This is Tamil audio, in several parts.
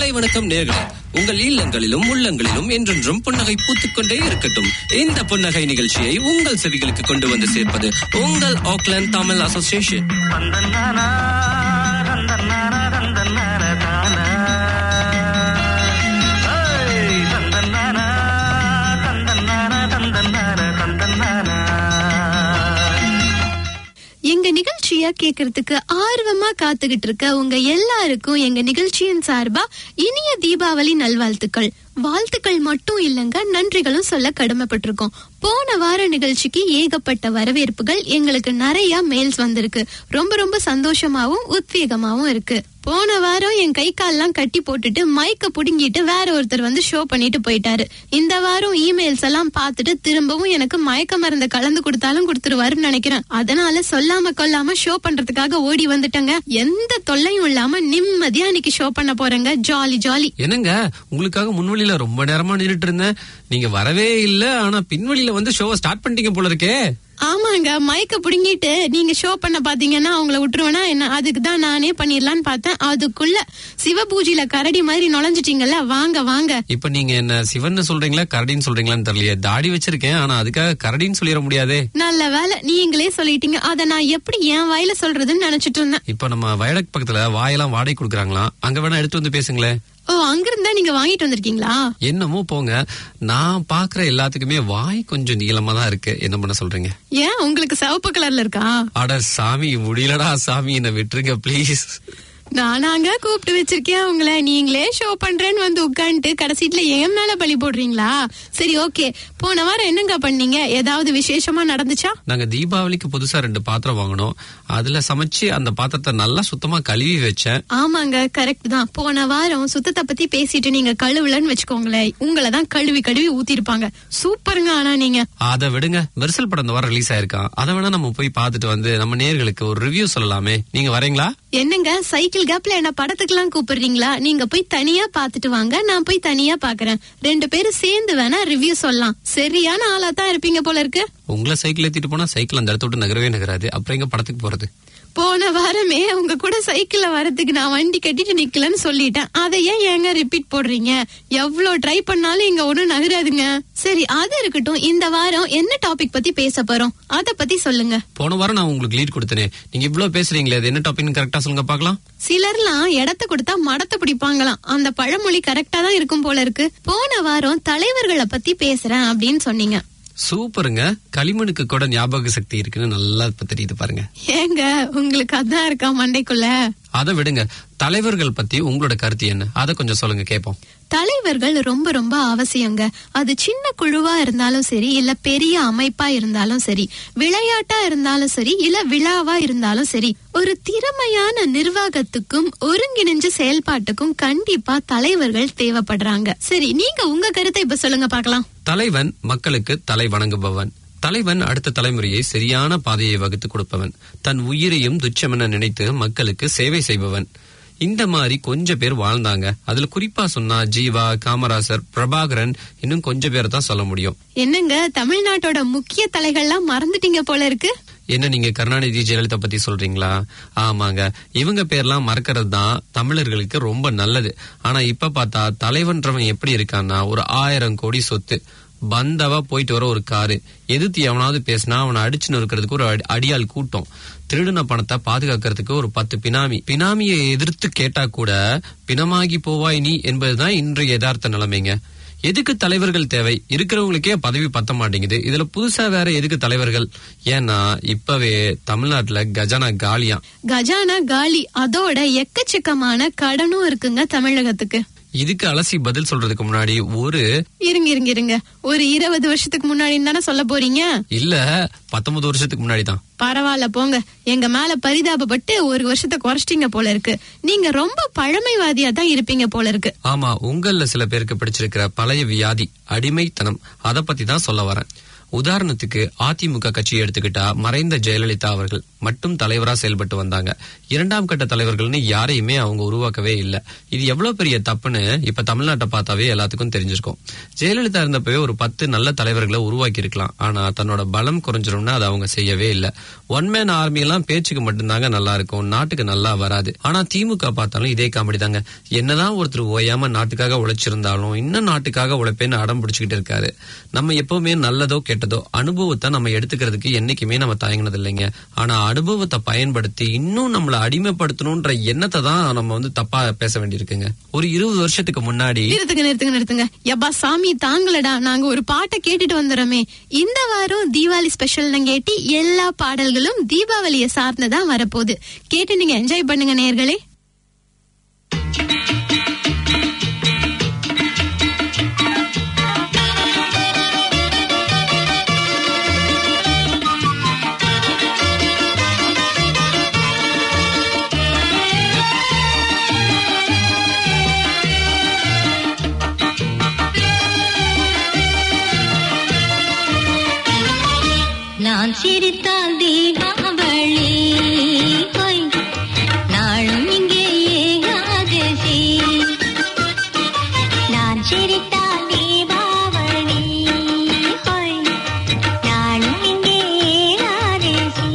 காலை வணக்கம் நேர்களே உங்கள் இல்லங்களிலும் உள்ளங்களிலும் என்றென்றும் புன்னகை பூத்துக்கொண்டே இருக்கட்டும் இந்த புன்னகை நிகழ்ச்சியை உங்கள் செவிகளுக்கு கொண்டு வந்து சேர்ப்பது உங்கள் ஆக்லாந்து தமிழ் அசோசியேஷன் தந்தன்னானா, தந்தன்னானா, தந்தன்னானா, தானா. ஏய், தந்தன்னானா, தந்தன்னானா, தந்தன்னானா, தந்தன்னானா. எங்க நிகழ்ச்சிய கேக்குறதுக்கு ஆர்வமா காத்துக்கிட்டு இருக்க உங்க எல்லாருக்கும் எங்க நிகழ்ச்சியின் சார்பா இனிய தீபாவளி நல்வாழ்த்துக்கள் வாழ்த்துக்கள் மட்டும் இல்லங்க நன்றிகளும் சொல்ல கடமைப்பட்டிருக்கோம் போன வார நிகழ்ச்சிக்கு ஏகப்பட்ட வரவேற்புகள் எங்களுக்கு நிறைய மெயில்ஸ் வந்திருக்கு ரொம்ப ரொம்ப சந்தோஷமாவும் உத்வேகமாவும் இருக்கு போன வாரம் என் கை கால்லாம் கட்டி போட்டுட்டு மைக்க புடுங்கிட்டு வேற ஒருத்தர் வந்து ஷோ பண்ணிட்டு போயிட்டாரு இந்த வாரம் இமெயில்ஸ் எல்லாம் பார்த்துட்டு திரும்பவும் எனக்கு மயக்க மருந்து கலந்து கொடுத்தாலும் கொடுத்துருவாருன்னு நினைக்கிறேன் அதனால சொல்லாம கொல்லாம ஷோ பண்றதுக்காக ஓடி வந்துட்டேங்க எந்த தொல்லையும் இல்லாம நிம்மதியா இன்னைக்கு ஷோ பண்ண போறேங்க ஜாலி ஜாலி என்னங்க உங்களுக்காக முன்வழியில ரொம்ப நேரமா நின்னுட்டு இருந்தேன் நீங்க வரவே இல்ல ஆனா பின்வழியில வந்து ஷோவை ஸ்டார்ட் பண்ணிட்டீங்க போல இருக்கே ஆமாங்க மயக்க புடுங்கிட்டு நீங்க ஷோ பண்ண பாத்தீங்கன்னா அவங்கள விட்டுருவேனா என்ன அதுக்கு தான் நானே பண்ணிடலான்னு பார்த்தேன் அதுக்குள்ள சிவபூஜையில கரடி மாதிரி நுழைஞ்சிட்டீங்கல்ல வாங்க வாங்க இப்ப நீங்க என்ன சிவன் சொல்றீங்களா கரடின்னு சொல்றீங்களான்னு தெரியலையே தாடி வச்சிருக்கேன் ஆனா அதுக்காக கரடின்னு சொல்லிட முடியாதே நல்ல வேலை நீங்களே சொல்லிட்டீங்க அத நான் எப்படி என் வாயில சொல்றதுன்னு நினைச்சிட்டு இருந்தேன் இப்ப நம்ம வயலக் பக்கத்துல வாயெல்லாம் வாடகை கொடுக்குறாங்களாம் அங்க வேணா எடுத்து வந்து பேசுங்களேன் ஓ அங்கிருந்தா நீங்க வாங்கிட்டு வந்திருக்கீங்களா என்னமோ போங்க நான் பாக்குற எல்லாத்துக்குமே வாய் கொஞ்சம் நீளமா தான் இருக்கு என்ன பண்ண சொல்றீங்க ஏன் உங்களுக்கு சிவப்பு கலர்ல இருக்கா அட சாமி முடியலடா சாமி என்ன விட்டுருங்க ப்ளீஸ் நானாங்க கூப்பிட்டு வச்சிருக்கேன் உங்களை நீங்களே ஷோ பண்றேன்னு வந்து உட்காந்துட்டு கடைசிட்டுல என் மேல பழி போடுறீங்களா சரி ஓகே போன வாரம் என்னங்க பண்ணீங்க ஏதாவது விசேஷமா நடந்துச்சா நாங்க தீபாவளிக்கு புதுசா ரெண்டு பாத்திரம் வாங்கினோம் அதுல சமைச்சு அந்த பாத்திரத்தை நல்லா சுத்தமா கழுவி வச்சேன் ஆமாங்க கரெக்ட் தான் போன வாரம் சுத்தத்தை பத்தி பேசிட்டு நீங்க கழுவுலன்னு வச்சுக்கோங்களேன் உங்களை தான் கழுவி கழுவி ஊத்திருப்பாங்க சூப்பருங்க ஆனா நீங்க அதை விடுங்க மெர்சல் படம் இந்த வாரம் ரிலீஸ் ஆயிருக்கான் அதை வேணா நம்ம போய் பார்த்துட்டு வந்து நம்ம நேர்களுக்கு ஒரு ரிவ்யூ சொல்லலாமே நீங்க வரீங்களா என்னங்க சைக்கிள் கேப்ல என்ன படத்துக்குலாம் கூப்பிடுறீங்களா நீங்க போய் தனியா பாத்துட்டு வாங்க நான் போய் தனியா பாக்குறேன் ரெண்டு பேரும் சேர்ந்து வேணா ரிவ்யூ சொல்லலாம் சரியான ஆளா தான் இருப்பீங்க போல இருக்கு உங்களை சைக்கிள் ஏத்திட்டு போனா சைக்கிள் அந்த இடத்த விட்டு நகரவே நகராது அப்புறம் எங்க படத்துக்கு போறது போன வாரமே உங்க கூட சைக்கிள்ல வரதுக்கு நான் வண்டி கட்டிட்டு நிக்கலன்னு சொல்லிட்டேன் அதை ஏன் ஏங்க ரிப்பீட் போடுறீங்க எவ்வளவு ட்ரை பண்ணாலும் இங்க ஒண்ணும் நகராதுங்க சரி அது இருக்கட்டும் இந்த வாரம் என்ன டாபிக் பத்தி பேச போறோம் அத பத்தி சொல்லுங்க போன வாரம் நான் உங்களுக்கு லீட் கொடுத்தனே நீங்க இவ்வளவு பேசுறீங்களே அது என்ன டாபிக்னு கரெக்டா சொல்லுங்க பார்க்கலாம் சிலர்லாம் இடத்த கொடுத்தா மடத்தை பிடிப்பாங்களாம் அந்த பழமொழி கரெக்டா தான் இருக்கும் போல இருக்கு போன வாரம் தலைவர்களை பத்தி பேசுறேன் அப்படின்னு சொன்னீங்க சூப்பருங்க களிமணுக்கு கூட ஞாபக சக்தி இருக்குன்னு நல்லா இப்ப தெரியுது பாருங்க ஏங்க உங்களுக்கு அதான் இருக்கா மண்டைக்குள்ள அதை விடுங்க தலைவர்கள் பத்தி உங்களோட கருத்து என்ன அதை கொஞ்சம் சொல்லுங்க கேட்போம் தலைவர்கள் ரொம்ப ரொம்ப அவசியங்க அது சின்ன குழுவா இருந்தாலும் சரி இல்ல பெரிய அமைப்பா இருந்தாலும் சரி விளையாட்டா இருந்தாலும் சரி இல்ல விழாவா இருந்தாலும் சரி ஒரு திறமையான நிர்வாகத்துக்கும் ஒருங்கிணைஞ்ச செயல்பாட்டுக்கும் கண்டிப்பா தலைவர்கள் தேவைப்படுறாங்க சரி நீங்க உங்க கருத்தை இப்ப சொல்லுங்க பார்க்கலாம் தலைவன் மக்களுக்கு தலை வணங்குபவன் தலைவன் அடுத்த தலைமுறையை சரியான பாதையை வகுத்து கொடுப்பவன் தன் உயிரையும் துச்சமென நினைத்து மக்களுக்கு சேவை செய்பவன் இந்த மாதிரி கொஞ்சம் பேர் வாழ்ந்தாங்க அதுல குறிப்பா சொன்னா ஜீவா காமராசர் பிரபாகரன் இன்னும் கொஞ்சம் பேர் தான் சொல்ல முடியும் என்னங்க தமிழ்நாட்டோட முக்கிய தலைகள்லாம் மறந்துட்டீங்க போல இருக்கு என்ன நீங்க கருணாநிதி ஜெயலலிதா பத்தி சொல்றீங்களா ஆமாங்க இவங்க பேர்லாம் மறக்கிறது தான் தமிழர்களுக்கு ரொம்ப நல்லது ஆனா இப்ப பார்த்தா தலைவன்றவன் எப்படி இருக்கான்னா ஒரு ஆயிரம் கோடி சொத்து பந்தவா போயிட்டு வர ஒரு காரு எதிர்த்து எவனாவது பேசினா அவனை அடிச்சு நொறுக்கிறதுக்கு ஒரு அடி- அடியாள் கூட்டம் திருடின பணத்தை பாதுகாக்கிறதுக்கு ஒரு பத்து பினாமி பினாமியை எதிர்த்து கேட்டா கூட பிணமாகி போவாய் நீ என்பதுதான் இன்றைய யதார்த்த நிலைமைங்க எதுக்கு தலைவர்கள் தேவை இருக்கிறவங்களுக்கே பதவி பத்த மாட்டேங்குது இதுல புதுசா வேற எதுக்கு தலைவர்கள் ஏன்னா இப்பவே தமிழ்நாட்டுல கஜானா காலியா கஜானா காலி அதோட எக்கச்சக்கமான கடனும் இருக்குங்க தமிழகத்துக்கு இதுக்கு அலசி பதில் சொல்றதுக்கு முன்னாடி ஒரு இருங்க இருங்க இருங்க ஒரு இருபது வருஷத்துக்கு முன்னாடி தானே சொல்ல போறீங்க இல்ல பத்தொன்பது வருஷத்துக்கு முன்னாடி தான் பரவாயில்ல போங்க எங்க மேல பரிதாபப்பட்டு ஒரு வருஷத்தை குறைச்சிட்டீங்க போல இருக்கு நீங்க ரொம்ப பழமைவாதியா தான் இருப்பீங்க போல இருக்கு ஆமா உங்கள சில பேருக்கு பிடிச்சிருக்கிற பழைய வியாதி அடிமைத்தனம் அத பத்தி தான் சொல்ல வரேன் உதாரணத்துக்கு அதிமுக கட்சியை எடுத்துக்கிட்டா மறைந்த ஜெயலலிதா அவர்கள் மட்டும் தலைவரா செயல்பட்டு வந்தாங்க இரண்டாம் கட்ட தலைவர்கள்னு யாரையுமே அவங்க உருவாக்கவே இல்ல இது எவ்வளவு பெரிய தப்புன்னு இப்ப தமிழ்நாட்டை பார்த்தாவே எல்லாத்துக்கும் தெரிஞ்சிருக்கும் ஜெயலலிதா இருந்தப்பவே ஒரு பத்து நல்ல தலைவர்களை உருவாக்கி இருக்கலாம் ஆனா தன்னோட பலம் குறைஞ்சிரும்னு அதை அவங்க செய்யவே இல்ல ஒன் மேன் ஆர்மி எல்லாம் பேச்சுக்கு மட்டும்தாங்க நல்லா இருக்கும் நாட்டுக்கு நல்லா வராது ஆனா திமுக பார்த்தாலும் இதே காமெடி தாங்க என்னதான் ஒருத்தர் ஓயாம நாட்டுக்காக உழைச்சிருந்தாலும் இன்னும் நாட்டுக்காக உழைப்பேன்னு அடம் பிடிச்சுக்கிட்டு இருக்காரு நம்ம எப்பவுமே நல்லதோ கெட்டதோ அனுபவத்தை நம்ம எடுத்துக்கிறதுக்கு என்னைக்குமே நம்ம தயங்கினது இல்லைங்க ஆனா அனுபவத்தை பயன்படுத்தி இன்னும் நம்மள அடிமைப்படுத்தணும்ன்ற எண்ணத்தை தான் நம்ம வந்து தப்பா பேச வேண்டியிருக்குங்க ஒரு இருபது வருஷத்துக்கு முன்னாடி நிறுத்துங்க நிறுத்துங்க நிறுத்துங்க யப்பா சாமி தாங்களடா நாங்க ஒரு பாட்டை கேட்டுட்டு வந்துடுறோமே இந்த வாரம் தீபாவளி ஸ்பெஷல் கேட்டி எல்லா பாடல்களும் தீபாவளியை சார்ந்ததான் வரப்போகுது கேட்டு நீங்க என்ஜாய் பண்ணுங்க நேர்களே நான் சிரித்தால் தீபாவளி ஹொய். நாளும் இங்கே ஏகாதசி நான் சிரித்தால் தீபாவளி ஹொய். நாளும் இங்கே ஏகாதசி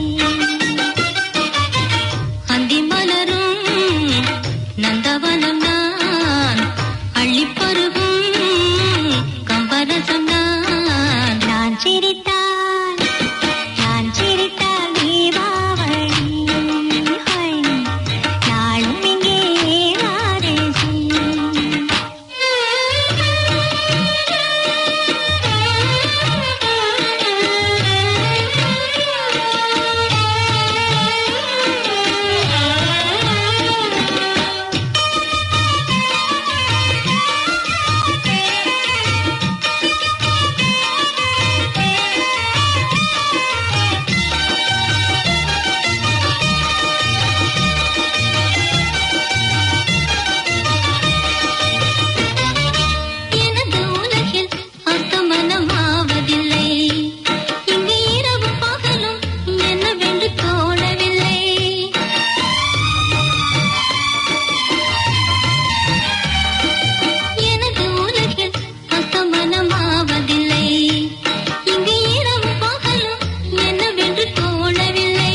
அந்தி மலரும் நந்தவனம் நான் அள்ளிப்பருகும் கம்பரசம் நான் நான் சிரித்தால் நான் சிரித்தால் தீபாவளி ஹொய். நாளும் இங்கே வாரசி எனது உலகில் அஸ்தமனமாவதில்லை இங்கு இரவு பகலும் என்னவென்று தோணவில்லை எனது உலகில் அஸ்தமனமாவதில்லை இங்கு இரவு பகலும் என்னவென்று தோணவில்லை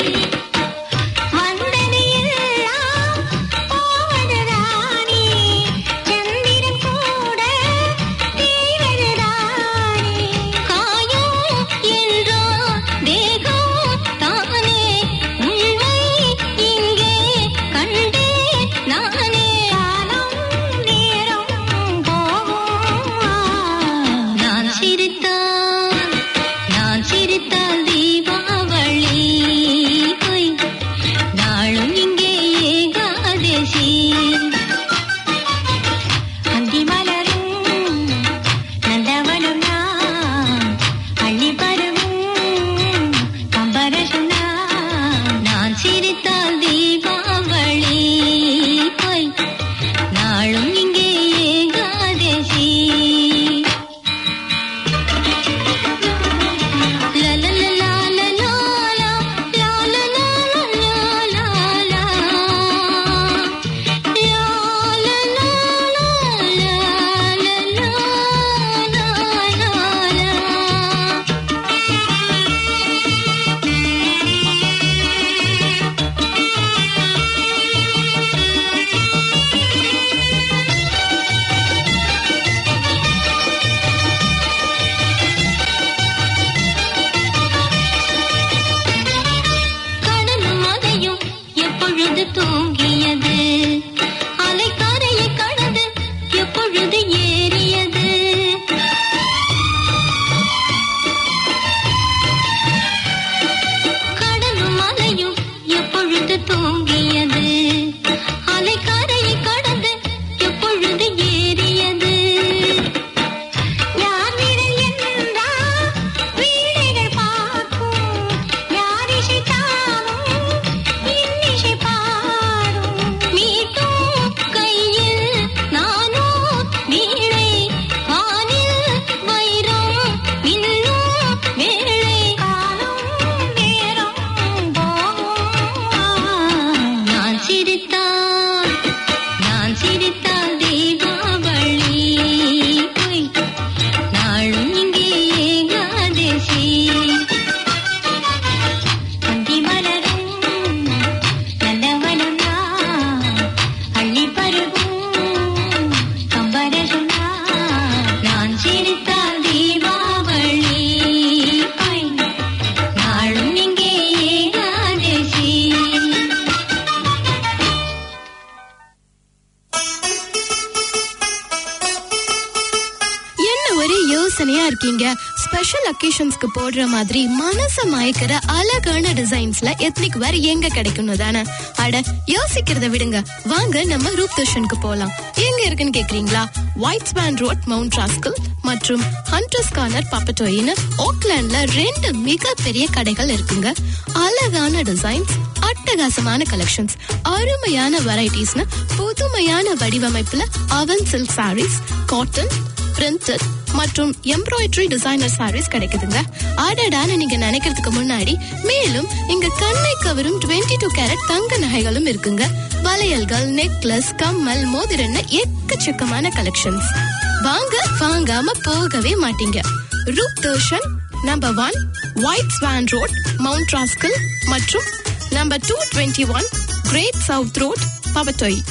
வந்தது எல்லாம் போவது ராணி சந்திரன் கூட தீவது ராணி காயம் என்றோ தேகம் தானே உண்மை இங்கே கண்டே நானே காலம் நேரம் போகும் நான் சிரித்தால் நான் சிரித்தால் தீபாவளி பொய் நாளும் இங்கே ஏகாதசி அந்தி மலரும் நந்தவனம் நான் அள்ளி பருவும் கம்பரசம் நான் நான் சிரித்தால் தீபாவளி பொய் யோசனையா இருக்கீங்க ஸ்பெஷல் அக்கேஷன்ஸ்க்கு போடுற மாதிரி மனச மயக்கிற அழகான டிசைன்ஸ்ல எத்னிக் வேர் எங்க கிடைக்கணும் தானே அட யோசிக்கிறத விடுங்க வாங்க நம்ம ரூப் தர்ஷனுக்கு போலாம் எங்க இருக்குன்னு கேக்குறீங்களா White Swan Road Mount Roskill மற்றும் ஹண்டர்ஸ் கார்னர் பாப்பட்டோயின்னு ஓக்லாண்ட்ல ரெண்டு மிகப்பெரிய கடைகள் இருக்குங்க அழகான டிசைன்ஸ் அட்டகாசமான கலெக்ஷன்ஸ் அருமையான வெரைட்டிஸ்னு புதுமையான வடிவமைப்புல அவன் சில்க் சாரீஸ் காட்டன் பிரிண்டட் மற்றும் எம்ப்ராய்டரி டிசைனர் சாரீஸ் கிடைக்குதுங்க அடடான்னு நீங்க நினைக்கிறதுக்கு முன்னாடி மேலும் இங்க கண்ணை கவரும் 22 டூ கேரட் தங்க நகைகளும் இருக்குங்க வளையல்கள் நெக்லஸ் கம்மல் மோதிரன்னு எக்கச்சக்கமான கலெக்ஷன்ஸ் வாங்க வாங்காம போகவே மாட்டீங்க Roop Darshan number one White Swan Road Mount Roskill மற்றும் number two twenty one Great South Road Papatoetoe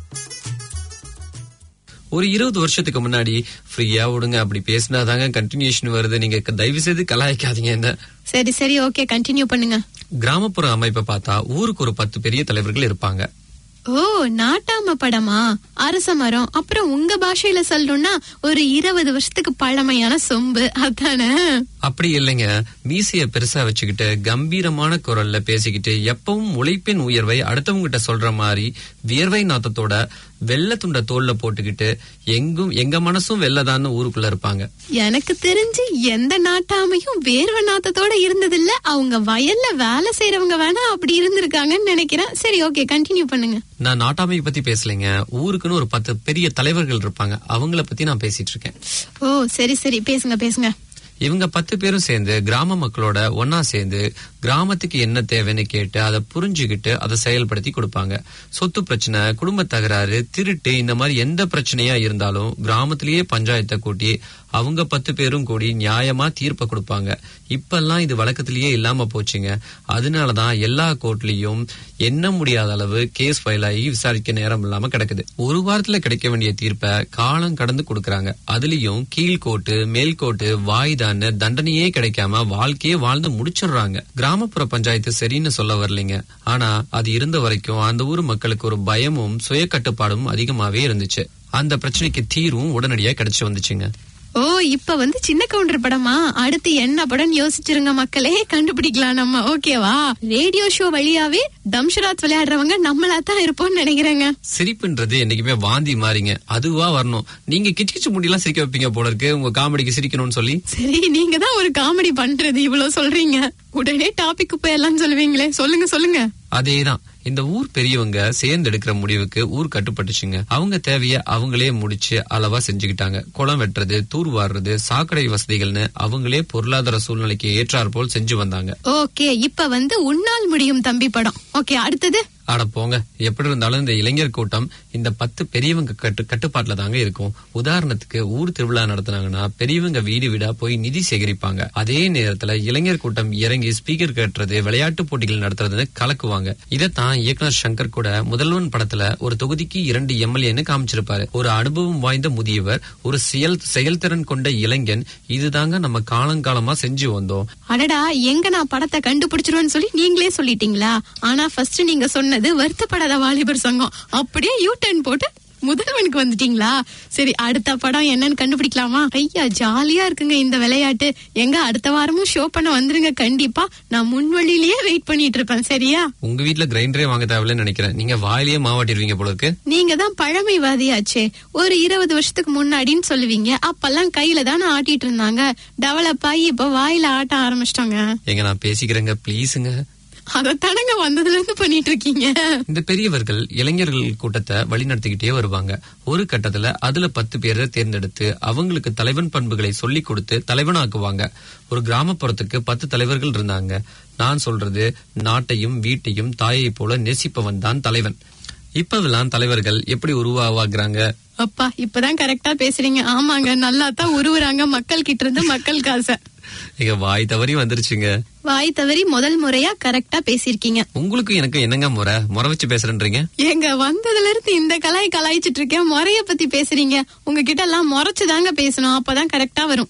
ஒரு இருபது வருஷத்துக்கு முன்னாடி ஃப்ரீயா விடுங்க அப்படி பேசினாதாங்க கண்டினியூஷன் வருது நீங்க தயவு செய்து கலாய்க்காதீங்க என்ன சரி சரி ஓகே கண்டினியூ பண்ணுங்க கிராமப்புற அமைப்பை பார்த்தா ஊருக்கு ஒரு பத்து பெரிய தலைவர்கள் இருப்பாங்க ஓ நாட்டாம படமா அரச மரம் அப்புறம் உங்க பாஷையில சொல்லணும்னா ஒரு இருபது வருஷத்துக்கு பழமையான சொம்பு அதானே அப்படி இல்லைங்க மீசைய பெருசா வச்சுக்கிட்டு கம்பீரமான குரல்ல பேசிக்கிட்டு எப்பவும் உழைப்பின் உயர்வை அடுத்தவங்க கிட்ட சொல்ற மாதிரி வியர்வை நாத்தத்தோட வெள்ளை துண்ட தோல்ல போட்டுக்கிட்டு எங்கும் எங்க மனசும் வெள்ளதான்னு ஊருக்குள்ள இருப்பாங்க எனக்கு தெரிஞ்சு எந்த நாட்டாமையும் வேர்வ நாத்தத்தோட இருந்ததில்ல அவங்க வயல்ல வேலை செய்யறவங்க வேணா அப்படி இருந்திருக்காங்கன்னு நினைக்கிறேன் சரி ஓகே கண்டினியூ பண்ணுங்க நான் நாட்டாமை பத்தி பேசலைங்க ஊருக்குன்னு ஒரு பத்து பெரிய தலைவர்கள் இருப்பாங்க அவங்கள பத்தி நான் பேசிட்டு இருக்கேன் ஓ சரி சரி பேசுங்க பேசுங்க இவங்க பத்து பேரும் சேர்ந்து கிராம மக்களோட ஒன்னா சேர்ந்து கிராமத்துக்கு என்ன தேவைன்னு கேட்டு அதை புரிஞ்சுக்கிட்டு அதை செயல்படுத்தி கொடுப்பாங்க சொத்து பிரச்சனை குடும்ப தகராறு திருட்டு இந்த மாதிரி எந்த பிரச்சனையா இருந்தாலும் கிராமத்திலேயே பஞ்சாயத்தை கூட்டி அவங்க பத்து பேரும் கூடி நியாயமா தீர்ப்பை கொடுப்பாங்க இப்பெல்லாம் இது வழக்கத்திலேயே இல்லாம போச்சுங்க அதனாலதான் எல்லா கோர்ட்லயும் எண்ண முடியாத அளவு கேஸ் ஃபைல் ஆகி விசாரிக்க நேரம் இல்லாம கிடக்குது ஒரு வாரத்துல கிடைக்க வேண்டிய தீர்ப்பை காலம் கடந்து கொடுக்கறாங்க அதுலயும் கீழ்கோட்டு மேல்கோட்டு வாய்தான்னு தண்டனையே கிடைக்காம வாழ்க்கையே வாழ்ந்து முடிச்சிடுறாங்க கிராமப்புற பஞ்சாயத்து சரின்னு சொல்ல வரலைங்க ஆனா அது இருந்த வரைக்கும் அந்த ஊர் மக்களுக்கு ஒரு பயமும் சுய கட்டுப்பாடும் அதிகமாவே இருந்துச்சு அந்த பிரச்சனைக்கு தீர்வும் உடனடியா கிடைச்சு வந்துச்சுங்க ஓ இப்ப வந்து சின்ன கவுண்டர் படமா அடுத்து என்ன படம் யோசிச்சிருங்க மக்களே கண்டுபிடிக்கலாம் நம்ம ஓகேவா ரேடியோ ஷோ வழியாவே தம்ஷராத் விளையாடுறவங்க நம்மளா தான் இருப்போம்னு நினைக்கிறேங்க சிரிப்புன்றது என்னைக்குமே வாந்தி மாறிங்க அதுவா வரணும் நீங்க கிச்சு கிச்சு முடியெல்லாம் சிரிக்க வைப்பீங்க போல இருக்கு உங்க காமெடிக்கு சிரிக்கணும்னு சொல்லி சரி நீங்க தான் ஒரு காமெடி பண்றது இவ்வளவு சொல்றீங்க உடனே டாபிக் போயெல்லாம் சொல்லுவீங்களே சொல்லுங்க சொல்லுங்க அதேதான் இந்த ஊர் பெரியவங்க சேர்ந்து எடுக்கிற முடிவுக்கு ஊர் கட்டுப்பட்டுச்சுங்க அவங்க தேவைய அவங்களே முடிச்சு அளவா செஞ்சுக்கிட்டாங்க குளம் வெட்டுறது தூர் வாடுறது சாக்கடை வசதிகள்னு அவங்களே பொருளாதார சூழ்நிலைக்கு ஏற்றாற் போல் செஞ்சு வந்தாங்க ஓகே இப்ப வந்து உன்னால் முடியும் தம்பி படம் ஓகே அடுத்தது அட போங்க எப்படி இருந்தாலும் இந்த இளைஞர் கூட்டம் இந்த பத்து பெரியவங்க கட்டு கட்டுப்பாட்டுல தாங்க இருக்கும் உதாரணத்துக்கு ஊர் திருவிழா நடத்துனாங்கன்னா பெரியவங்க வீடு வீடா போய் நிதி சேகரிப்பாங்க அதே நேரத்துல இளைஞர் கூட்டம் இறங்கி ஸ்பீக்கர் கட்டுறது விளையாட்டு போட்டிகள் நடத்துறதுன்னு கலக்குவாங்க இதைத்தான் இயக்குனர் சங்கர் கூட முதல்வன் படத்துல ஒரு தொகுதிக்கு இரண்டு எம்எல்ஏன்னு காமிச்சிருப்பாரு ஒரு அனுபவம் வாய்ந்த முதியவர் ஒரு செயல் செயல்திறன் கொண்ட இளைஞன் இதுதாங்க நம்ம காலங்காலமா செஞ்சு வந்தோம் அடடா எங்க நான் படத்தை கண்டுபிடிச்சிருவேன்னு சொல்லி நீங்களே சொல்லிட்டீங்களா ஆனா ஃபர்ஸ்ட் நீங்க சொன்னது வருத்தப்படாத வாலிபர் சங்கம் அப்படியே யூ டர்ன் போட்டு முதல்வனுக்கு வந்துட்டீங்களா சரி அடுத்த படம் என்னன்னு கண்டுபிடிக்கலாமா ஐயா ஜாலியா இருக்குங்க இந்த விளையாட்டு எங்க அடுத்த வாரமும் ஷோ பண்ண வந்துருங்க கண்டிப்பா நான் முன்வழியிலேயே வெயிட் பண்ணிட்டு இருப்பேன் சரியா உங்க வீட்ல கிரைண்டரே வாங்க தேவையில்லைன்னு நினைக்கிறேன் நீங்க வாயிலேயே மாவாட்டிடுவீங்க போல இருக்கு நீங்க தான் பழமைவாதியாச்சே ஒரு இருபது வருஷத்துக்கு முன்னாடின்னு சொல்லுவீங்க அப்பெல்லாம் கையில தானே ஆட்டிட்டு இருந்தாங்க டெவலப் ஆகி இப்ப வாயில ஆட்ட ஆரம்பிச்சிட்டாங்க எங்க நான் பேசிக்கிறேங்க ப்ளீஸுங்க அதத்தானங்க வந்ததுல இருந்து பண்ணிட்டு இருக்கீங்க இந்த பெரியவர்கள் இளைஞர்கள் கூட்டத்தை வழிநடத்திக்கிட்டே வருவாங்க ஒரு கட்டத்துல அதுல பத்து பேரை தேர்ந்தெடுத்து அவங்களுக்கு தலைவன் பண்புகளை சொல்லி கொடுத்து தலைவனாக்குவாங்க ஒரு கிராமப்புறத்துக்கு பத்து தலைவர்கள் இருந்தாங்க நான் சொல்றது நாட்டையும் வீட்டையும் தாயை போல நேசிப்பவன் தான் தலைவன் இப்பவெல்லாம் தலைவர்கள் எப்படி உருவாவாக்குறாங்க அப்பா இப்பதான் கரெக்டா பேசுறீங்க ஆமாங்க நல்லா தான் உருவுறாங்க மக்கள் கிட்ட இருந்து மக்கள் காசை எங்க வாய் தவறி வந்துருச்சுங்க வாய் தவறி முதல் முறையா கரெக்டா பேசிருக்கீங்க உங்களுக்கு எனக்கு என்னங்க முறை முறை வச்சு பேசுறேன்றீங்க ஏங்க வந்ததுல இருந்து இந்த கலாய் கலாய்ச்சிட்டு இருக்கேன் முறைய பத்தி பேசுறீங்க உங்ககிட்ட எல்லாம் முறைச்சுதாங்க பேசணும் அப்பதான் கரெக்டா வரும்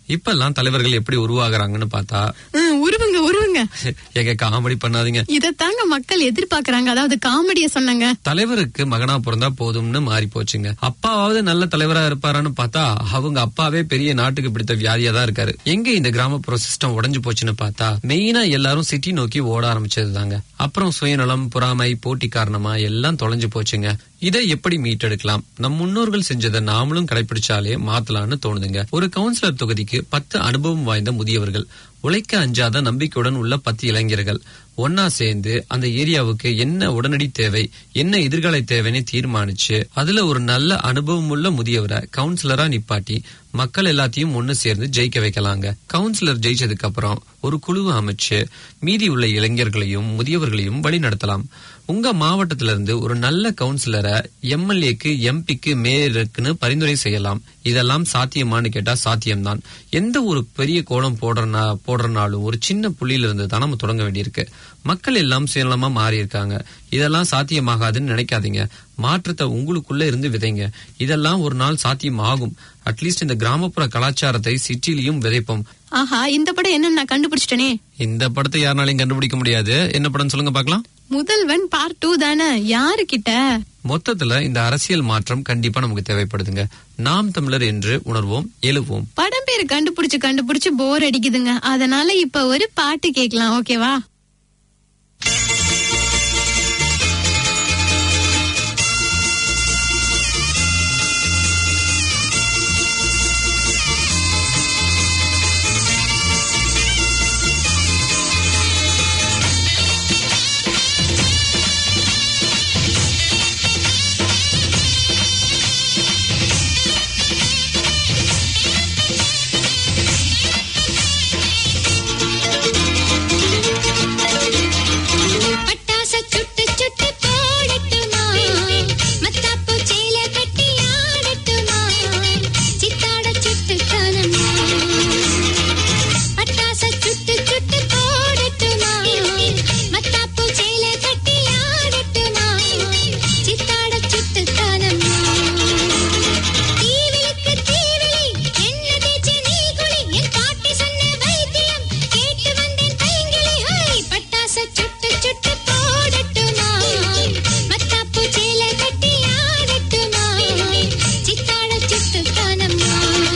இப்பெல்லாம் தலைவர்கள் எப்படி உருவாகுறாங்கன்னு பார்த்தா ம், உருவுங்க உருவுங்க எங்க காமெடி பண்ணாதீங்க இதத்தாங்க மக்கள் எதிர்பார்க்கறாங்க அதாவது காமெடிய சொன்னங்க தலைவருக்கு மகனா பிறந்தா போதும்னு மாறி போச்சுங்க அப்பாவாவது நல்ல தலைவரா இருப்பாரான்னு பார்த்தா அவங்க அப்பாவே பெரிய நாட்டுக்கு பிடித்த வியாதியா தான் இருக்காரு எங்க இந்த கிராமப்புற சிஸ்டம் உடைஞ்சு போச்சுன்னு பார்த்தா மெயினா எல்லாரும் சிட்டி நோக்கி ஓட ஆரம்பிச்சதுதாங்க அப்புறம் சுயநலம் பொறாமை போட்டி காரணமா எல்லாம் தொலைஞ்சு போச்சுங்க இதை எப்படி மீட்டெடுக்கலாம் நம் முன்னோர்கள் செஞ்சதை நாமளும் கடைபிடிச்சாலே மாத்தலாம்னு தோணுதுங்க ஒரு கவுன்சிலர் தொகுதிக்கு பத்து அனுபவம் வாய்ந்த முதியவர்கள் உழைக்க அஞ்சாத நம்பிக்கையுடன் உள்ள பத்து இளைஞர்கள் ஒன்னா சேர்ந்து அந்த ஏரியாவுக்கு என்ன உடனடி தேவை என்ன எதிர்கால தேவைன்னு தீர்மானிச்சு அதுல ஒரு நல்ல அனுபவம் உள்ள முதியவரை கவுன்சிலரா நிப்பாட்டி மக்கள் எல்லாத்தையும் ஒண்ணு சேர்ந்து ஜெயிக்க வைக்கலாங்க கவுன்சிலர் ஜெயிச்சதுக்கு அப்புறம் ஒரு குழுவை அமைச்சு மீதி உள்ள இளைஞர்களையும் முதியவர்களையும் வழி நடத்தலாம் உங்க மாவட்டத்தில இருந்து ஒரு நல்ல கவுன்சிலரை எம்எல்ஏக்கு எம்பிக்கு மேயருக்குன்னு பரிந்துரை செய்யலாம் இதெல்லாம் சாத்தியமான்னு கேட்டா சாத்தியம்தான் எந்த ஒரு பெரிய கோலம் போடுறனா போடுறனாலும் ஒரு சின்ன புள்ளியில இருந்து தான் நம்ம தொடங்க வேண்டியிருக்கு மக்கள் எல்லாம் சுயநலமா மாறி இருக்காங்க இதெல்லாம் சாத்தியமாகாதுன்னு நினைக்காதீங்க மாற்றத்தை உங்களுக்குள்ள இருந்து விதைங்க இதெல்லாம் ஒரு நாள் சாத்தியமாகும் அட்லீஸ்ட் இந்த கிராமப்புற கலாச்சாரத்தை சிட்டிலையும் விதைப்போம் ஆஹா இந்த படம் என்ன நான் கண்டுபிடிச்சிட்டனே இந்த படத்தை யாருனாலையும் கண்டுபிடிக்க முடியாது என்ன படம் சொல்லுங்க பார்க்கலாம் முதல்வன் பார்ட் டூ தானே யாரு கிட்ட மொத்தத்துல இந்த அரசியல் மாற்றம் கண்டிப்பா நமக்கு தேவைப்படுதுங்க நாம் தமிழர் என்று உணர்வோம் எழுவோம் படம் பேரு கண்டுபிடிச்சு கண்டுபிடிச்சு போர் அடிக்குதுங்க அதனால இப்ப ஒரு பாட்டு கேக்கலாம் ஓகேவா பட்டாச சுட்டு சுட்டு போடட்டுமா மத்தாப்பு சேல கட்டி ஆடட்டுமா சித்தாட சுட்டு தானம்மா பட்டாச சுட்டு சுட்டு போடட்டுமா மத்தாப்பு சேல கட்டி ஆடட்டுமா சித்தாட சுட்டு தானம்மா தீவிலிக்கு தீவிலி என்ன தேய்ச்சி நீ குளி என் பாட்டி சொன்ன வைத்தியம் கேட்டு வந்தேன் பைங்கிளி ஹை பட்டாச சுட்டு சுட்டு போடட்டுமா மத்தாப்பு சேல கட்டி ஆடட்டுமா சித்தாட சுட்டு தானம்மா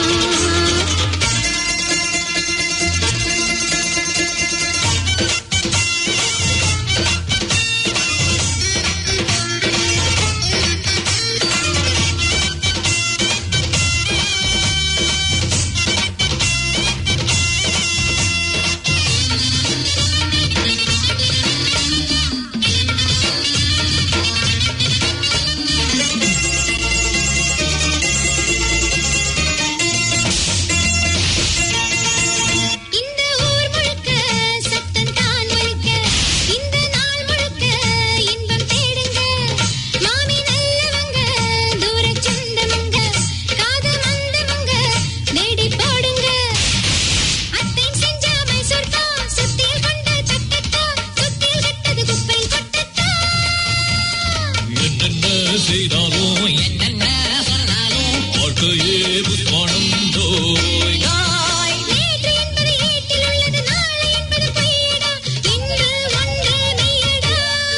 இந்த ஊர் முழுக்க சத்தம் தான் ஒலிக்க இந்த நாள் முழுக்க இன்பம் தேடுங்க மாமி நல்லவங்க தூர சொந்தமங்க காது மந்தவங்க தேடி போடுங்க அத்தை செஞ்ச மைசூர் பா சுத்தியில் கொண்ட தட்டத்தா சுத்தியில் கட்டது குப்பை கொட்டத்தா என்னென்ன செய்தாலும் என்னென்ன சொன்னாலும் வாழ்க்கையே புஷ்பானம் தோய் நேற்று என்பது ஏட்டில் உள்ளது நாளை என்பது பொய்யடா இன்று ஒன்று மெய்யடா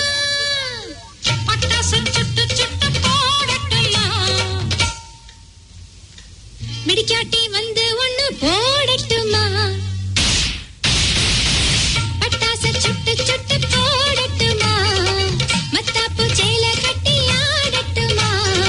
பட்டாசு சுட்டு சுட்டு போடட்டுமா மிடிக்காட்டி வந்து ஒண்ணு போடட்டுமா பட்டாசு சுட்டு சுட்டு போடட்டுமா மத்தாப்பு சேல கட்டி ஆடட்டுமா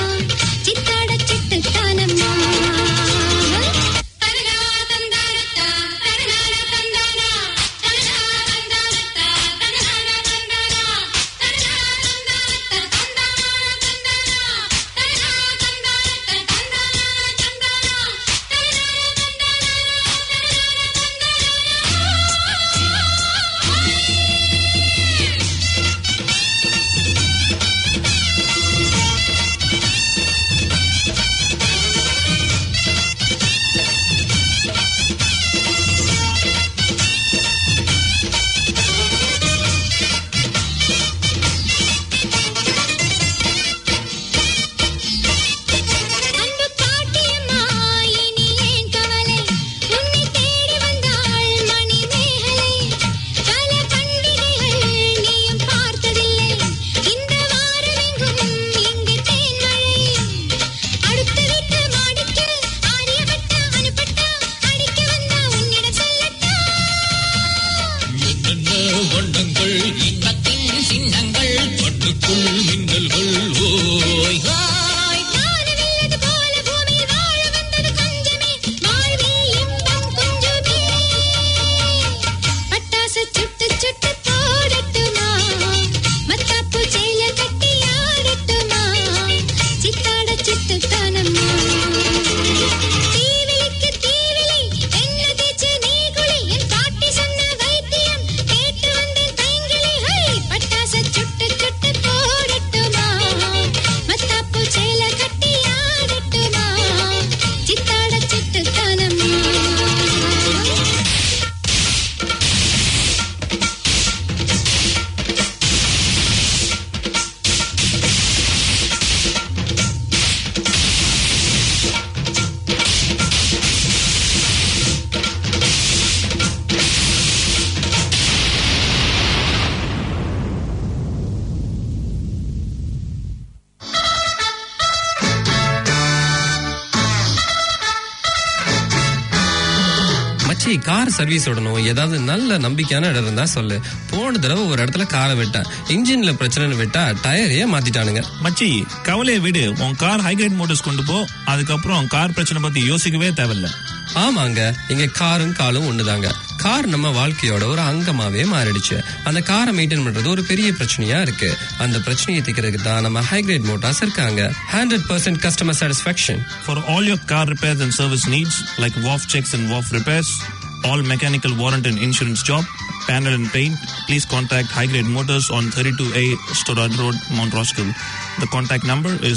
மச்சி கார் சர்வீஸ் விடணும் ஏதாவது நல்ல நம்பிக்கையான இடம் இருந்தா சொல்லு போன தடவை ஒரு இடத்துல காரை விட்டேன் இன்ஜின்ல பிரச்சனைன்னு விட்டா டயரையே மாத்திட்டானுங்க மச்சி கவலையை விடு உன் கார் ஹைகிரேட் மோட்டர்ஸ் கொண்டு போ அதுக்கப்புறம் கார் பிரச்சனை பத்தி யோசிக்கவே தேவையில்ல ஆமாங்க இங்க காரும் காலும் ஒண்ணுதாங்க கார் நம்ம வாழ்க்கையோட ஒரு அங்கமாவே மாறிடுச்சு அந்த காரை மெயின்டைன் பண்றது ஒரு பெரிய பிரச்சனையா இருக்கு அந்த பிரச்சனையை தீர்க்கிறதுக்கு தான் நம்ம ஹைகிரேட் மோட்டார்ஸ் இருக்காங்க hundred percent customer satisfaction For all your car repairs and service needs, like WAF checks and WAF repairs, all mechanical warrant and insurance job, panel and paint, please contact High Grade Motors on 32A Storad Road, Mount Roskill. The contact number is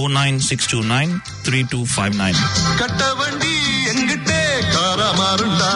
09629 3259. கட்ட வண்டி எங்கிட்டே காரா மாறுண்டா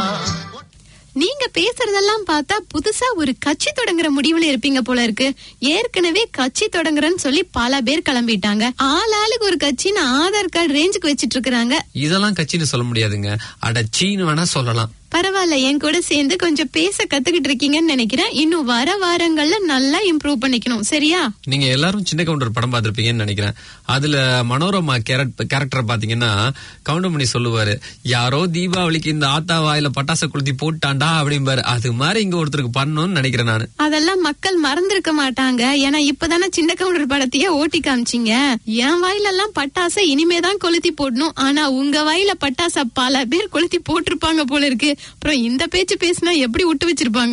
நீங்க பேசுறதெல்லாம் பார்த்தா புதுசா ஒரு கட்சி தொடங்குற முடிவுல இருப்பீங்க போல இருக்கு ஏற்கனவே கட்சி தொடங்குறேன்னு சொல்லி பல பேர் கிளம்பிட்டாங்க ஆள் ஆளுக்கு ஒரு கட்சின்னு ஆதார் கார்டு ரேஞ்சுக்கு வச்சிட்டு இருக்காங்க இதெல்லாம் கட்சின்னு சொல்ல முடியாதுங்க அட சீன்னு வேணா சொல்லலாம் பரவாயில்ல என் கூட சேர்ந்து கொஞ்சம் பேச கத்துக்கிட்டு இருக்கீங்கன்னு நினைக்கிறேன் இன்னும் வர வாரங்கள்ல நல்லா இம்ப்ரூவ் பண்ணிக்கணும் சரியா நீங்க எல்லாரும் சின்ன கவுண்டர் படம் பார்த்திருப்பீங்கன்னு நினைக்கிறேன் அதுல மனோரமா கேரக்டர் பாத்தீங்கன்னா கவுண்டமணி சொல்லுவாரு யாரோ தீபாவளிக்கு இந்த ஆத்தா வாயில பட்டாசு கொளுத்தி போட்டாண்டா அப்படிம்பாரு அது மாதிரி இங்க ஒருத்தருக்கு பண்ணணும்னு நினைக்கிறேன் நானு அதெல்லாம் மக்கள் மறந்திருக்க மாட்டாங்க ஏன்னா இப்பதானே சின்ன கவுண்டர் படத்தையே ஓட்டி காமிச்சீங்க என் வாயில எல்லாம் பட்டாசை இனிமேதான் கொளுத்தி போடணும் ஆனா உங்க வாயில பட்டாசை பல பேர் கொளுத்தி போட்டிருப்பாங்க போல இருக்கு அப்புறம் இந்த பேச்சு பேசினா எப்படி விட்டு வச்சிருப்பாங்க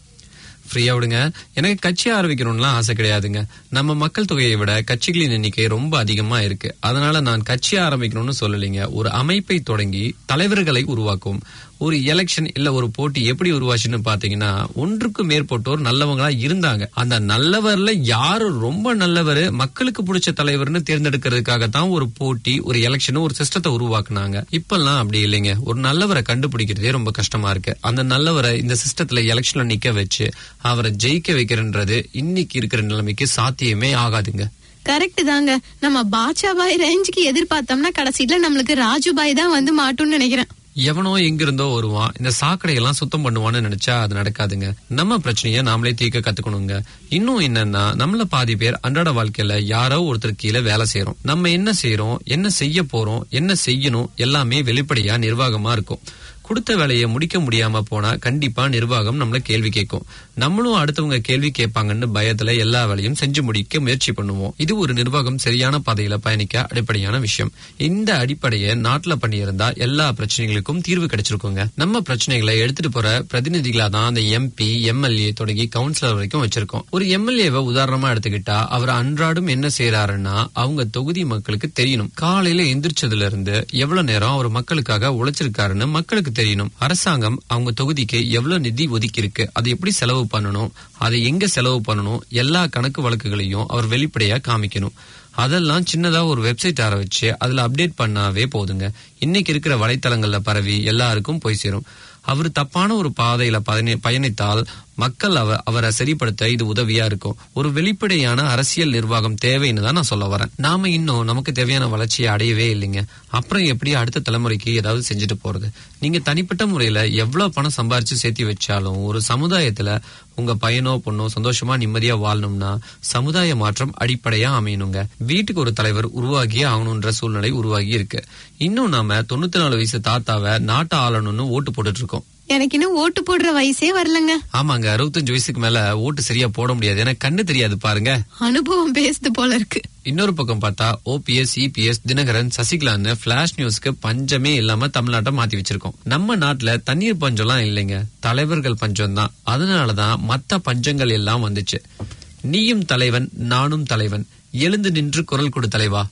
ஃப்ரீயா விடுங்க எனக்கு கட்சி ஆரம்பிக்கணும்லாம் ஆசை கிடையாதுங்க நம்ம மக்கள் தொகையை விட கட்சிகளின் எண்ணிக்கை ரொம்ப அதிகமா இருக்கு அதனால நான் கட்சி ஆரம்பிக்கணும்னு சொல்லலைங்க ஒரு அமைப்பை தொடங்கி தலைவர்களை உருவாக்கும் ஒரு எலெக்ஷன் இல்ல ஒரு போட்டி எப்படி உருவாச்சுன்னு பாத்தீங்கன்னா ஒன்றுக்கு மேற்பட்டோர் நல்லவங்களா இருந்தாங்க அந்த நல்லவர்ல யாரு ரொம்ப நல்லவர் மக்களுக்கு பிடிச்ச தலைவர்னு தேர்ந்தெடுக்கிறதுக்காக தான் ஒரு போட்டி ஒரு எலெக்ஷன் ஒரு சிஸ்டத்தை உருவாக்குனாங்க இப்பெல்லாம் அப்படி இல்லைங்க ஒரு நல்லவரை கண்டுபிடிக்கிறதே ரொம்ப கஷ்டமா இருக்கு அந்த நல்லவரை இந்த சிஸ்டத்துல எலெக்ஷன்ல நிக்க வச்சு அவரை ஜெயிக்க வைக்கிறன்றது இன்னைக்கு இருக்கிற நிலைமைக்கு சாத்தியமே ஆகாதுங்க கரெக்ட் தாங்க நம்ம பாட்சாபாய் ரேஞ்சுக்கு எதிர்பார்த்தோம்னா கடைசியில நம்மளுக்கு ராஜுபாய் தான் வந்து மாட்டும்னு நினைக்கிறேன் எவனோ எங்கிருந்தோ வருவான் இந்த சாக்கடையெல்லாம் சுத்தம் பண்ணுவான்னு நினைச்சா அது நடக்காதுங்க நம்ம பிரச்சனைய நாமளே தீர்க்க கத்துக்கணுங்க இன்னும் என்னன்னா நம்மள பாதி பேர் அன்றாட வாழ்க்கையில யாரோ ஒருத்தர் கீழே வேலை செய்யறோம் நம்ம என்ன செய்யறோம் என்ன செய்ய போறோம் என்ன செய்யணும் எல்லாமே வெளிப்படையா நிர்வாகமா இருக்கும் கொடுத்த வேலையை முடிக்க முடியாம போனா கண்டிப்பா நிர்வாகம் நம்மள கேள்வி கேட்கும் நம்மளும் அடுத்தவங்க கேள்வி கேட்பாங்கன்னு பயத்துல எல்லா வேலையும் செஞ்சு முடிக்க முயற்சி பண்ணுவோம் இது ஒரு நிர்வாகம் சரியான பாதையில பயணிக்க அடிப்படையான விஷயம் இந்த அடிப்படையை நாட்டுல பண்ணியிருந்தா எல்லா பிரச்சனைகளுக்கும் தீர்வு கிடைச்சிருக்குங்க நம்ம பிரச்சனைகளை எடுத்துட்டு போற பிரதிநிதிகளா தான் அந்த எம்பி எம்எல்ஏ தொடங்கி கவுன்சிலர் வரைக்கும் வச்சிருக்கோம் ஒரு எம்எல்ஏவை உதாரணமா எடுத்துக்கிட்டா அவர் அன்றாடம் என்ன செய்யறாருன்னா அவங்க தொகுதி மக்களுக்கு தெரியணும் காலையில எந்திரிச்சதுல இருந்து எவ்வளவு நேரம் அவர் மக்களுக்காக உழைச்சிருக்காருன்னு மக்களுக்கு தெரியணும் அரசாங்கம் அவங்க தொகுதிக்கு எவ்வளவு நிதி ஒதுக்கி இருக்கு அதை எப்படி செலவு பண்ணணும் அதை எங்க செலவு பண்ணணும் எல்லா கணக்கு வழக்குகளையும் அவர் வெளிப்படையா காமிக்கணும் அதெல்லாம் சின்னதா ஒரு வெப்சைட் ஆரம்பிச்சு அதுல அப்டேட் பண்ணாவே போதுங்க இன்னைக்கு இருக்கிற வலைத்தளங்கள்ல பரவி எல்லாருக்கும் போய் சேரும் அவர் தப்பான ஒரு பாதையில பயணி- பயணித்தால் மக்கள் அவ அவரை சரிப்படுத்த இது உதவியா இருக்கும் ஒரு வெளிப்படையான அரசியல் நிர்வாகம் தேவைன்னு தான் நான் சொல்ல வரேன் நாம இன்னும் நமக்கு தேவையான வளர்ச்சியை அடையவே இல்லைங்க அப்புறம் எப்படி அடுத்த தலைமுறைக்கு ஏதாவது செஞ்சுட்டு போறது நீங்க தனிப்பட்ட முறையில எவ்வளவு பணம் சம்பாரிச்சு சேர்த்து வச்சாலும் ஒரு சமுதாயத்துல உங்க பையனோ பொண்ணோ சந்தோஷமா நிம்மதியா வாழணும்னா சமுதாய மாற்றம் அடிப்படையா அமையணுங்க வீட்டுக்கு ஒரு தலைவர் உருவாகியே ஆகணுன்ற சூழ்நிலை உருவாகி இருக்கு இன்னும் நாம தொண்ணூத்தி நாலு வயசு தாத்தாவை நாட்டை ஆளணும்னு ஓட்டு போட்டுட்டு இருக்கோம் எனக்கு இன்னும் ஓட்டு போடுற வயசே வரலங்க ஆமாங்க அறுபத்தஞ்சு வயசுக்கு மேல ஓட்டு சரியா போட முடியாது எனக்கு கண்ணு தெரியாது பாருங்க அனுபவம் பேசுது போல இருக்கு இன்னொரு பக்கம் பார்த்தா ஓபிஎஸ் இபிஎஸ் தினகரன் சசிகலான்னு பிளாஷ் நியூஸ்க்கு பஞ்சமே இல்லாம தமிழ்நாட்டை மாத்தி வச்சிருக்கோம் நம்ம நாட்டுல தண்ணீர் பஞ்சம்லாம் இல்லைங்க தலைவர்கள் பஞ்சம் தான் அதனாலதான் மத்த பஞ்சங்கள் எல்லாம் வந்துச்சு நீயும் தலைவன் நானும் தலைவன் எழுந்து நின்று குரல் கொடு தலைவா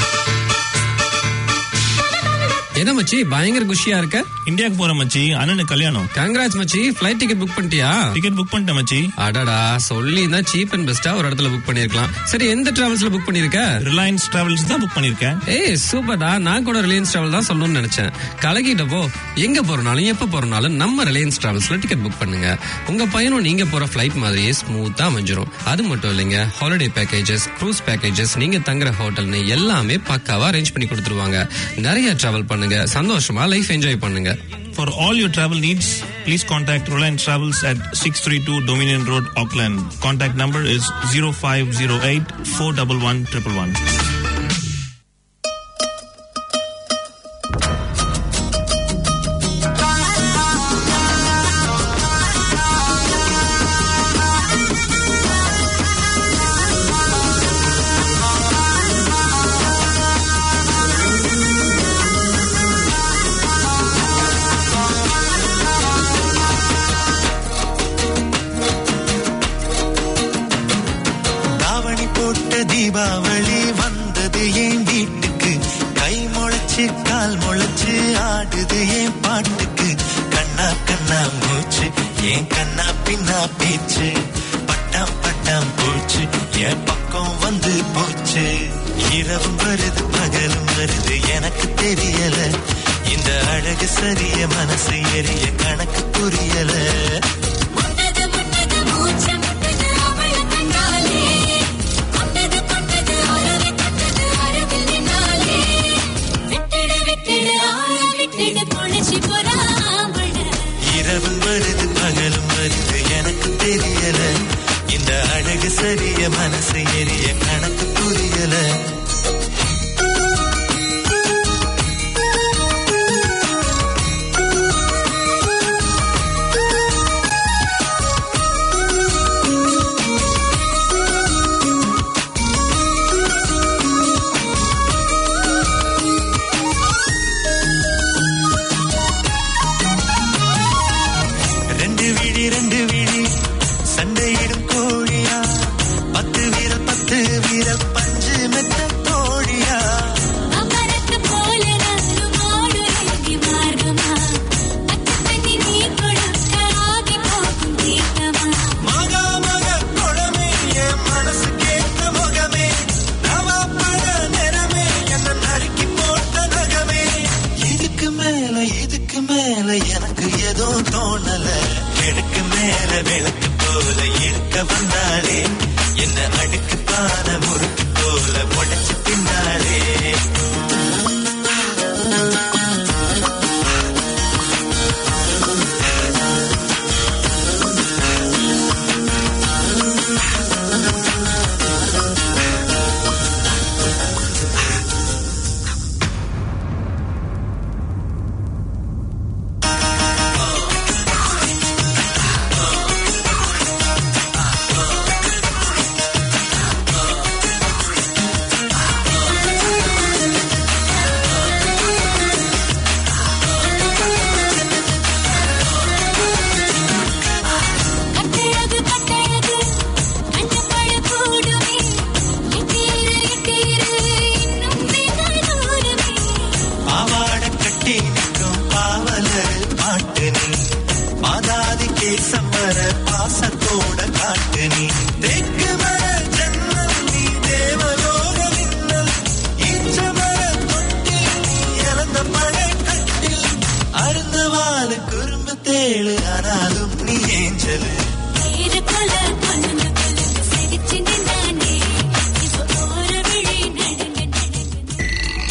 என்ன மச்சி பயங்கர குஷியா இருக்க இந்தியாவுக்கு போற மச்சி அண்ணனுக்கு கல்யாணம் கங்கராஜ் மச்சி ஃபிளைட் டிக்கெட் புக் பண்ணிட்டியா டிக்கெட் புக் பண்ணிட்டேன் மச்சி அடடா சொல்லி தான் சீப் அண்ட் பெஸ்டா ஒரு இடத்துல புக் பண்ணிருக்கலாம் சரி எந்த டிராவல்ஸ்ல புக் பண்ணிருக்க ரிலையன்ஸ் டிராவல்ஸ் தான் புக் பண்ணிருக்கேன் ஏய் சூப்பர்டா நான் கூட ரிலையன்ஸ் டிராவல் தான் சொல்லணும்னு நினைச்சேன் கலகிட்டப்போ எங்க போறனாலும் எப்ப போறனாலும் நம்ம ரிலையன்ஸ் டிராவல்ஸ்ல டிக்கெட் புக் பண்ணுங்க உங்க பையனும் நீங்க போற ஃபிளைட் மாதிரியே ஸ்மூத்தா அமைஞ்சிரும் அது மட்டும் இல்லைங்க ஹாலிடே பேக்கேஜஸ் க்ரூஸ் பேக்கேஜஸ் நீங்க தங்குற ஹோட்டல்னு எல்லாமே பக்காவா அரேஞ்ச் பண்ணி கொடுத்துருவாங்க நிறைய டிராவல் பண்ணுங்க சந்தோஷமா லைஃப் என்ஜாய் பண்ணுங்க For all your travel needs, please contact Reliance Travels at 632 Dominion Road, Auckland. Contact number is 0508 411 111. வச்சு கால் முளைச்சு ஆடுது என் பாட்டுக்கு கண்ணா கண்ணா மூச்சு என் கண்ணா பின்னா பேச்சு பட்டாம் பட்டாம் போச்சு என் பக்கம் வந்து போச்சு இரவும் வருது பகலும் வருது எனக்கு தெரியல இந்த அழகு சரிய மனசு எரிய கணக்கு புரியல முட்டது முட்டது மூச்சு முட்டது அவள கண்டாலே கொண்டது கொண்டது அறவை கொண்டது அறவில் நின்னாலே விட்டுடு விட்டுடு ஆள விட்டுடு பொழிச்சு பொறாமல இரவும் வருது பகலும் வருது எனக்கு தெரியல இந்த அழகு சரிய மனசு எரிய கணக்கு புரியல ரெண்டு விழி ரெண்டு விழி சண்டையிடும் கோழியா பத்து வீரல் பத்து வீரல் பஞ்சு மெத்த கோழியா அமரத்து போல நானும் ஆடுறேன் மார்க்கமா அச்சு தண்ணி நீ கொடுத்த ஆகி போகும் தீர்க்கமா மகா மக குழமே என் மனசு கேட்ட முகமே நவா பழ நிறமே என்ன நறுக்கி போட்ட நகமே இதுக்கு மேல இதுக்கு மேல எனக்கு ஏதோ தோணல கிழக்கு மேல விளக்கு போல இருக்க வந்தாளே என்ன அடுக்கு பான முறுக்கு போல உடைச்சு பின்னாலே கட்டழகு கட்டழகு கண்ணப்பட கூடுமே எட்டீரு எட்டீரு இன்னும் வெகு தூரமே பாவாட கட்டி நிற்கும் பாவலர் பாட்டு நீ பாதாதி கேசம் வர பாசத்தோட காட்டு நீ தெற்கு மர ஜன்னல் நீ தேவலோக மின்னல் ஈச்ச மர தொட்டில் நீ இழந்த மழை கட்டில் அருந்த வாழ குறும்பு தேழு ஆனாலும் நீ ஏஞ்சலு